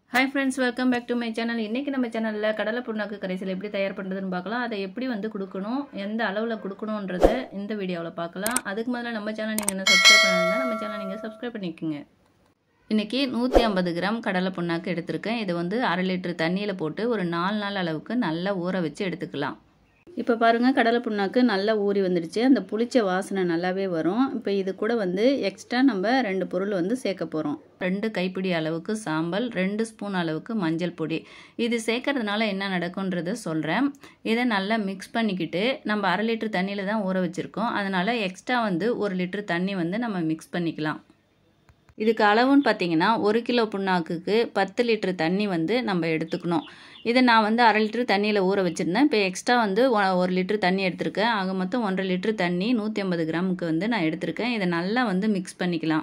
hi friends welcome back to my channel இன்றைக்கி நம்ம சேனலில் கடலை புண்ணாக்கு கரைசல் எப்படி தயார் பண்ணுறதுன்னு பார்க்கலாம் அதை எப்படி வந்து கொடுக்கணும் எந்த அளவில் கொடுக்கணுன்றதை இந்த வீடியோவில் பார்க்கலாம் அதுக்கு முதல்ல நம்ம சேனல் நீங்கள் என்ன சப்ஸ்கிரைப் பண்ணிருந்தா நம்ம சேனல் நீங்கள் சப்ஸ்கிரைப் பண்ணிக்கோங்க இன்றைக்கி நூற்றி ஐம்பது கிராம் கடலை புண்ணாக்கு எடுத்திருக்கேன் இதை வந்து அரை லிட்டர் தண்ணியில் போட்டு ஒரு நாலு நாள் அளவுக்கு நல்லா ஊற வச்சு எடுத்துக்கலாம் இப்போ பாருங்கள் கடலை புண்ணாக்கு நல்லா ஊறி வந்துடுச்சு அந்த புளிச்ச வாசனை நல்லாவே வரும் இப்போ இது கூட வந்து எக்ஸ்ட்ரா நம்ம ரெண்டு பொருள் வந்து சேர்க்க போகிறோம் ரெண்டு கைப்பிடி அளவுக்கு சாம்பல் ரெண்டு ஸ்பூன் அளவுக்கு மஞ்சள் பொடி இது சேர்க்கறதுனால என்ன நடக்கும்ன்றத சொல்கிறேன் இதை நல்லா மிக்ஸ் பண்ணிக்கிட்டு நம்ம அரை லிட்டர் தண்ணியில் தான் ஊற வச்சுருக்கோம் அதனால் எக்ஸ்ட்ரா வந்து ஒரு லிட்டர் தண்ணி வந்து நம்ம மிக்ஸ் பண்ணிக்கலாம் இதுக்கு அளவுன்னு பார்த்தீங்கன்னா ஒரு கிலோ புண்ணாக்குக்கு பத்து லிட்டர் தண்ணி வந்து நம்ம எடுத்துக்கணும் இதை நான் வந்து அரை லிட்டர் தண்ணியில் ஊற வச்சுருந்தேன் இப்போ எக்ஸ்ட்ரா வந்து ஒரு லிட்டர் தண்ணி எடுத்திருக்கேன் ஆக மொத்தம் ஒன்றரை லிட்டர் தண்ணி நூற்றி ஐம்பது கிராமுக்கு வந்து நான் எடுத்திருக்கேன் இதை நல்லா வந்து மிக்ஸ் பண்ணிக்கலாம்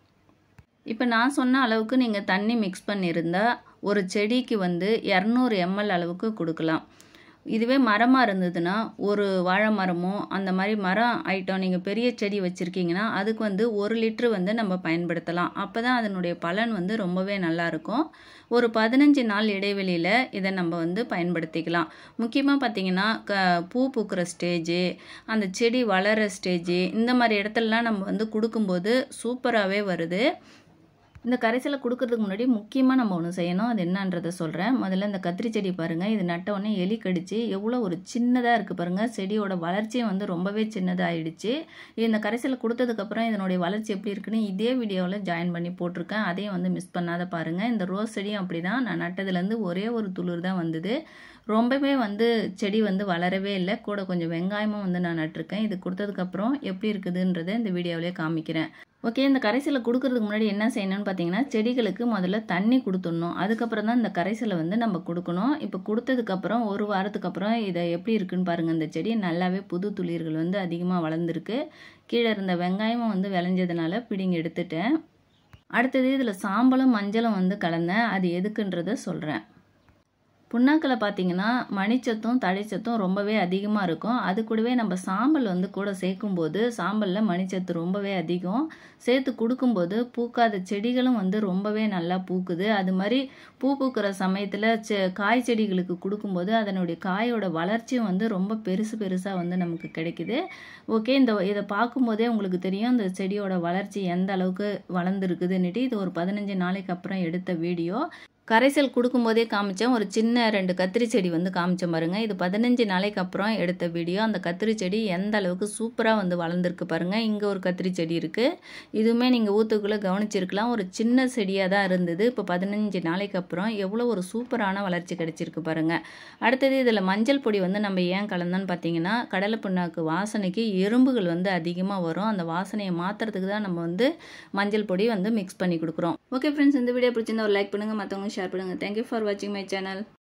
இப்போ நான் சொன்ன அளவுக்கு நீங்கள் தண்ணி மிக்ஸ் பண்ணியிருந்தால் ஒரு செடிக்கு வந்து இரநூறு எம்எல் அளவுக்கு கொடுக்கலாம் இதுவே மரமாக இருந்ததுன்னா ஒரு வாழை மரமோ அந்த மாதிரி மரம் ஐட்டம் நீங்கள் பெரிய செடி வச்சுருக்கீங்கன்னா அதுக்கு வந்து ஒரு லிட்ரு வந்து நம்ம பயன்படுத்தலாம் அப்போ தான் அதனுடைய பலன் வந்து ரொம்பவே நல்லாயிருக்கும் ஒரு பதினஞ்சு நாள் இடைவெளியில் இதை நம்ம வந்து பயன்படுத்திக்கலாம் முக்கியமாக பார்த்திங்கன்னா க பூ பூக்கிற ஸ்டேஜு அந்த செடி வளர ஸ்டேஜு இந்த மாதிரி இடத்துலலாம் நம்ம வந்து கொடுக்கும்போது சூப்பராகவே வருது இந்த கரைசலை கொடுக்கறதுக்கு முன்னாடி முக்கியமாக நம்ம ஒன்று செய்யணும் அது என்னன்றதை சொல்கிறேன் முதல்ல இந்த கத்திரி செடி பாருங்கள் இது நட்ட உடனே எலி கடிச்சு எவ்வளோ ஒரு சின்னதாக இருக்குது பாருங்கள் செடியோட வளர்ச்சியும் வந்து ரொம்பவே சின்னதாகிடுச்சு இந்த கரைசலை கொடுத்ததுக்கப்புறம் இதனுடைய வளர்ச்சி எப்படி இருக்குன்னு இதே வீடியோவில் ஜாயின் பண்ணி போட்டிருக்கேன் அதையும் வந்து மிஸ் பண்ணாத பாருங்கள் இந்த ரோஸ் செடியும் அப்படி தான் நான் நட்டதுலேருந்து ஒரே ஒரு துளிர் தான் வந்தது ரொம்பவே வந்து செடி வந்து வளரவே இல்லை கூட கொஞ்சம் வெங்காயமும் வந்து நான் நட்டிருக்கேன் இது கொடுத்ததுக்கப்புறம் எப்படி இருக்குதுன்றதை இந்த வீடியோவிலே காமிக்கிறேன் ஓகே இந்த கரைசலை கொடுக்கறதுக்கு முன்னாடி என்ன செய்யணும்னு பார்த்தீங்கன்னா செடிகளுக்கு முதல்ல தண்ணி கொடுத்துடணும் அதுக்கப்புறம் தான் இந்த கரைசலை வந்து நம்ம கொடுக்கணும் இப்போ கொடுத்ததுக்கப்புறம் ஒரு வாரத்துக்கு அப்புறம் இதை எப்படி இருக்குன்னு பாருங்கள் இந்த செடி நல்லாவே புது துளிர்கள் வந்து அதிகமாக வளர்ந்துருக்கு கீழே இருந்த வெங்காயமும் வந்து விளைஞ்சதுனால பிடிங்கி எடுத்துட்டேன் அடுத்தது இதில் சாம்பலும் மஞ்சளும் வந்து கலந்தேன் அது எதுக்குன்றதை சொல்கிறேன் புண்ணாக்கில் பார்த்தீங்கன்னா மணிச்சத்தும் தழைச்சத்தும் ரொம்பவே அதிகமாக இருக்கும் அது கூடவே நம்ம சாம்பல் வந்து கூட சேர்க்கும்போது சாம்பலில் மணிச்சத்து ரொம்பவே அதிகம் சேர்த்து கொடுக்கும்போது பூக்காத செடிகளும் வந்து ரொம்பவே நல்லா பூக்குது அது மாதிரி பூ பூக்கிற சமயத்தில் செ காய் செடிகளுக்கு கொடுக்கும்போது அதனுடைய காயோட வளர்ச்சியும் வந்து ரொம்ப பெருசு பெருசாக வந்து நமக்கு கிடைக்குது ஓகே இந்த இதை பார்க்கும்போதே உங்களுக்கு தெரியும் இந்த செடியோட வளர்ச்சி எந்த அளவுக்கு வளர்ந்துருக்குதுன்னுட்டு இது ஒரு பதினஞ்சு நாளைக்கு அப்புறம் எடுத்த வீடியோ கரைசல் கொடுக்கும்போதே காமிச்சேன் ஒரு சின்ன ரெண்டு கத்திரி செடி வந்து காமிச்ச பாருங்க இது பதினஞ்சு நாளைக்கு அப்புறம் எடுத்த வீடியோ அந்த கத்திரி செடி எந்த அளவுக்கு சூப்பராக வந்து வளர்ந்துருக்கு பாருங்க இங்கே ஒரு கத்திரி செடி இருக்குது இதுவுமே நீங்கள் ஊற்றுக்குள்ளே கவனிச்சிருக்கலாம் ஒரு சின்ன செடியாக தான் இருந்தது இப்போ பதினஞ்சு நாளைக்கு அப்புறம் எவ்வளோ ஒரு சூப்பரான வளர்ச்சி கிடைச்சிருக்கு பாருங்க அடுத்தது இதில் மஞ்சள் பொடி வந்து நம்ம ஏன் கலந்தோன்னு பார்த்தீங்கன்னா கடலை புண்ணாக்கு வாசனைக்கு எறும்புகள் வந்து அதிகமாக வரும் அந்த வாசனையை மாற்றுறதுக்கு தான் நம்ம வந்து மஞ்சள் பொடி வந்து மிக்ஸ் பண்ணி கொடுக்குறோம் ஓகே ஃப்ரெண்ட்ஸ் இந்த வீடியோ பிடிச்சிருந்தா ஒரு லைக் பண்ணுங்கள் மற்றவங்க ஷேர் பண்ணுங்கள் தேங்க்யூ ஃபார் வாட்சிங் மை சேனல்